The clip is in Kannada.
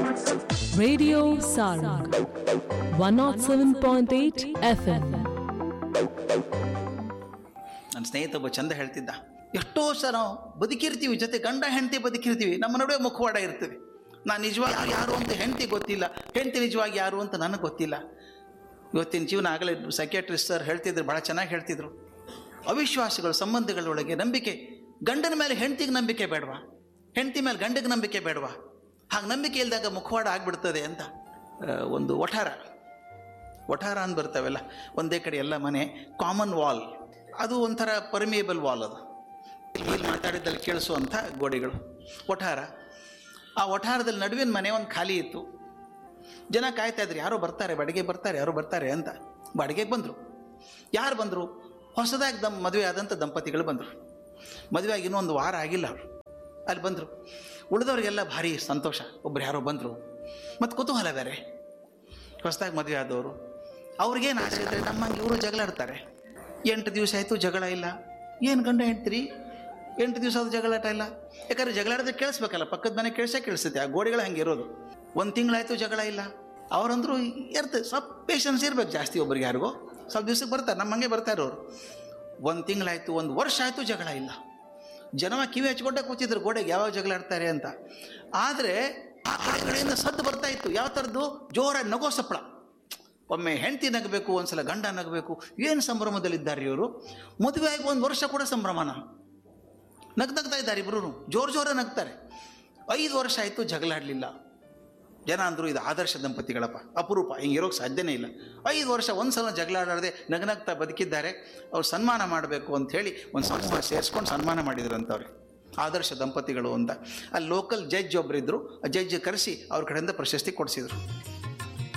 Radio Sarang 107.8 FM. ನನ್ನ ಸ್ನೇಹಿತ ಒಬ್ಬ ಚಂದ ಹೇಳ್ತಿದ್ದ ಎಷ್ಟೋ ಸಲ ನಾವು ಬದುಕಿರ್ತೀವಿ ಜೊತೆ ಗಂಡ ಹೆಂಡತಿ ಬದುಕಿರ್ತೀವಿ ನಮ್ಮ ನಡುವೆ ಮುಖವಾಡ ಇರ್ತದೆ ನಾನು ನಿಜವಾಗಿ ಯಾರು ಅಂತ ಹೆಂಡತಿ ಗೊತ್ತಿಲ್ಲ ಹೆಂಡತಿ ನಿಜವಾಗಿ ಯಾರು ಅಂತ ನನಗೆ ಗೊತ್ತಿಲ್ಲ ಇವತ್ತಿನ ಜೀವನ ಆಗಲೇ ಸೈಕ್ಯಾಟ್ರಿಸ್ಟ್ ಸರ್ ಹೇಳ್ತಿದ್ರು ಭಾಳ ಚೆನ್ನಾಗಿ ಹೇಳ್ತಿದ್ರು ಅವಿಶ್ವಾಸಗಳು ಸಂಬಂಧಗಳೊಳಗೆ ನಂಬಿಕೆ ಗಂಡನ ಮೇಲೆ ಹೆಂಡತಿಗೆ ನಂಬಿಕೆ ಬೇಡವಾ ಹೆಂಡತಿ ಮೇಲೆ ಗಂಡಗೆ ನಂಬಿಕೆ ಬೇಡವಾ ಹಾಗೆ ನಂಬಿಕೆ ಇಲ್ದಾಗ ಮುಖವಾಡ ಆಗ್ಬಿಡ್ತದೆ ಅಂತ ಆ, ಒಂದು ಒಠಾರ ಒಠಾರ ಅಂತ ಬರ್ತಾವೆಲ್ಲ ಒಂದೇ ಕಡೆ ಎಲ್ಲ ಮನೆ ಕಾಮನ್ ವಾಲ್ ಅದು ಒಂಥರ ಪರ್ಮಿಯಬಲ್ ವಾಲ್ ಅದು ಇಲ್ಲಿ ಮಾತಾಡಿದ್ದಲ್ಲಿ ಕೇಳಿಸುವಂಥ ಗೋಡೆಗಳು ಒಠಾರ ಆ ಒಠಾರದಲ್ಲಿ ನಡುವಿನ ಮನೆ ಒಂದು ಖಾಲಿ ಇತ್ತು ಜನ ಕಾಯ್ತಾ ಇದ್ರು ಯಾರೋ ಬರ್ತಾರೆ ಬಾಡಿಗೆ ಬರ್ತಾರೆ ಯಾರೋ ಬರ್ತಾರೆ ಅಂತ ಬಾಡಿಗೆಗೆ ಬಂದರು ಯಾರು ಬಂದರು ಹೊಸದಾಗಿ ದಮ್ ಮದುವೆ ಆದಂಥ ದಂಪತಿಗಳು ಬಂದರು ಮದುವೆ ಆಗಿ ಇನ್ನೊಂದು ವಾರ ಆಗಿಲ್ಲ ಅವರು ಅಲ್ಲಿ ಬಂದರು ಉಳಿದವರಿಗೆಲ್ಲ ಭಾರಿ ಸಂತೋಷ ಒಬ್ರು ಯಾರೋ ಬಂದರು ಮತ್ತು ಕುತೂಹಲ ಬೇರೆ ಹೊಸದಾಗಿ ಮದುವೆ ಆದವರು ಅವ್ರಿಗೇನು ಆಸೆ ಇದ್ದರೆ ನಮ್ಮಂಗೆ ಇವರು ಜಗಳಾಡ್ತಾರೆ ಎಂಟು ದಿವಸ ಆಯಿತು ಜಗಳ ಇಲ್ಲ ಏನು ಗಂಡ ಹೆಂಡ್ತೀರಿ ಎಂಟು ದಿವಸ ಅದು ಜಗಳಾಟ ಇಲ್ಲ ಯಾಕಂದ್ರೆ ಜಗಳಾಡಿದ್ರೆ ಕೇಳಿಸ್ಬೇಕಲ್ಲ ಪಕ್ಕದ ಮನೆ ಕೇಳಿಸೇ ಕೇಳಿಸುತ್ತೆ ಆ ಗೋಡೆಗಳು ಹಂಗೆ ಇರೋದು ಒಂದು ತಿಂಗಳಾಯಿತು ಜಗಳ ಇಲ್ಲ ಅವರಂದ್ರು ಇರ್ತದೆ ಸ್ವಲ್ಪ ಪೇಷನ್ಸ್ ಇರ್ಬೇಕು ಜಾಸ್ತಿ ಒಬ್ರಿಗೆ ಯಾರಿಗೋ ಸ್ವಲ್ಪ ದಿವ್ಸಕ್ಕೆ ಬರ್ತಾರೆ ನಮ್ಮ ಹಂಗೆ ಬರ್ತಾರೆ ಅವರು ಒಂದು ತಿಂಗಳಾಯಿತು ಒಂದು ವರ್ಷ ಆಯಿತು ಜಗಳ ಇಲ್ಲ ಜನವ ಕಿವಿ ಹಚ್ಕೊಂಡೆ ಕೂತಿದ್ರು ಗೋಡೆಗೆ ಯಾವಾಗ ಜಗಳಾಡ್ತಾರೆ ಅಂತ ಆದರೆ ಆ ಕಡೆಗಳಿಂದ ಸದ್ದು ಬರ್ತಾ ಇತ್ತು ಯಾವ ಥರದ್ದು ಜೋರಾಗಿ ನಗೋ ಸಪ್ಪಳ ಒಮ್ಮೆ ಹೆಂಡತಿ ನಗಬೇಕು ಒಂದ್ಸಲ ಗಂಡ ನಗಬೇಕು ಏನು ಸಂಭ್ರಮದಲ್ಲಿದ್ದಾರೆ ಇವರು ಮದುವೆ ಆಗಿ ಒಂದು ವರ್ಷ ಕೂಡ ಸಂಭ್ರಮನ ನಗ್ನಗ್ತಾ ಇದ್ದಾರೆ ಇಬ್ಬರು ಜೋರು ಜೋರ ನಗ್ತಾರೆ ಐದು ವರ್ಷ ಆಯಿತು ಜಗಳಾಡಲಿಲ್ಲ ಜನ ಅಂದರು ಇದು ಆದರ್ಶ ದಂಪತಿಗಳಪ್ಪ ಅಪರೂಪ ಹಿಂಗೆ ಇರೋಕ್ಕೆ ಸಾಧ್ಯನೇ ಇಲ್ಲ ಐದು ವರ್ಷ ಒಂದು ಸಲ ಜಗಳಾಡದೆ ನಗನಗ್ತಾ ಬದುಕಿದ್ದಾರೆ ಅವ್ರು ಸನ್ಮಾನ ಮಾಡಬೇಕು ಅಂತ ಹೇಳಿ ಒಂದು ಸಂಸ್ಥೆ ಸೇರಿಸ್ಕೊಂಡು ಸನ್ಮಾನ ಮಾಡಿದ್ರು ಅಂತವ್ರೆ ಆದರ್ಶ ದಂಪತಿಗಳು ಅಂತ ಅಲ್ಲಿ ಲೋಕಲ್ ಜಡ್ಜ್ ಒಬ್ಬರಿದ್ದರು ಆ ಜಡ್ಜ್ ಕರೆಸಿ ಅವ್ರ ಕಡೆಯಿಂದ ಪ್ರಶಸ್ತಿ ಕೊಡಿಸಿದ್ರು